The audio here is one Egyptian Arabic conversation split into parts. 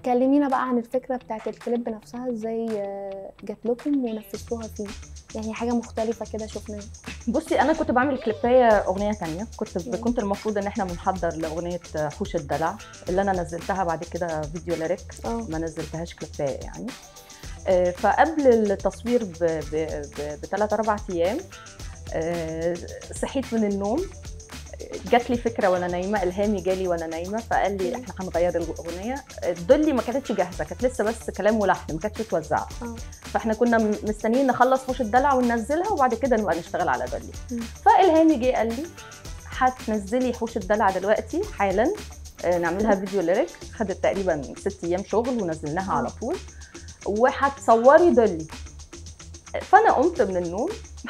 كلمينا بقى عن الفكره بتاعت الكليب نفسها ازاي آه، جات لكم ونفذتوها فيه يعني حاجه مختلفه كده شفناها بصي انا كنت بعمل كليبايه اغنيه تانية كنت مم. كنت المفروض ان احنا بنحضر لاغنيه حوش الدلع اللي انا نزلتها بعد كده فيديو ليريك اه ما نزلتهاش كليبايه يعني آه، فقبل التصوير بثلاث اربع ايام آه، صحيت من النوم جات لي فكره وانا نايمه الهامي جالي وانا نايمه فقال لي مم. احنا هنغير الاغنيه الدولي ما كانتش جاهزه كانت لسه بس كلام ولحن ما كانتش متوزعه اه فاحنا كنا م- مستنيين نخلص حوش الدلع وننزلها وبعد كده نبقى نشتغل على دولي مم. فالهامي جه قال لي هتنزلي حوش الدلع دلوقتي حالا آه، نعملها فيديو ليريك خدت تقريبا ست ايام شغل ونزلناها على طول وهتصوري دولي فانا قمت من النوم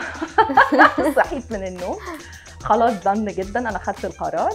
صحيت من النوم خلاص ضن جدا انا خدت القرار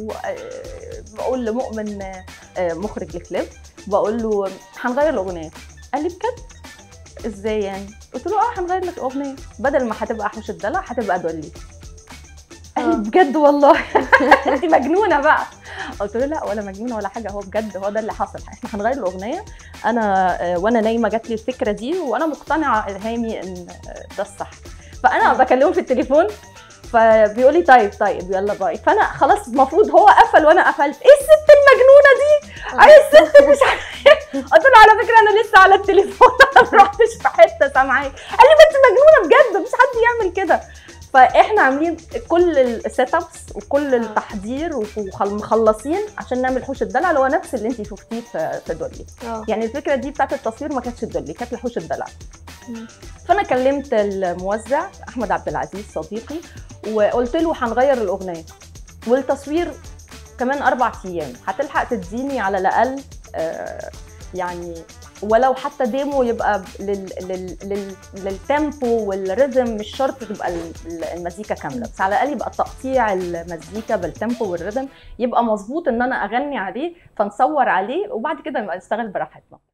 وبقول لمؤمن آه، مخرج الكليب بقول له هنغير الاغنيه قال لي بجد ازاي يعني قلت له اه هنغير لك الاغنيه بدل ما هتبقى حوش الدلع هتبقى دولي قال لي آه. بجد والله انت مجنونه بقى قلت له لا ولا مجنونه ولا حاجه هو بجد هو ده اللي حصل احنا هنغير الاغنيه انا آه، وانا نايمه جات لي الفكره دي وانا مقتنعه الهامي ان آه، ده الصح فانا بكلمه في التليفون فبيقول لي طيب طيب يلا باي فانا خلاص المفروض هو قفل وانا قفلت ايه الست المجنونه دي عايز ست مش عارفه إيه. قلت له على فكره انا لسه على التليفون انا ما رحتش في حته سامعاك قال لي ما انت مجنونه بجد مفيش حد يعمل كده فاحنا عاملين كل السيت ابس وكل التحضير ومخلصين عشان نعمل حوش الدلع اللي هو نفس اللي انت شفتيه في في دولي اه يعني الفكره دي بتاعت التصوير ما كانتش دولي كانت لحوش الدلع مم. فانا كلمت الموزع احمد عبد العزيز صديقي وقلت له هنغير الاغنيه والتصوير كمان اربع ايام هتلحق تديني على الاقل آه، يعني ولو حتى ديمو يبقى لل... لل... لل... للتيمبو والريذم مش شرط تبقى ال- المزيكا كامله بس على الاقل يبقى تقطيع المزيكا بالتيمبو والريذم يبقى مظبوط ان انا اغني عليه فنصور عليه وبعد كده نبقى نشتغل براحتنا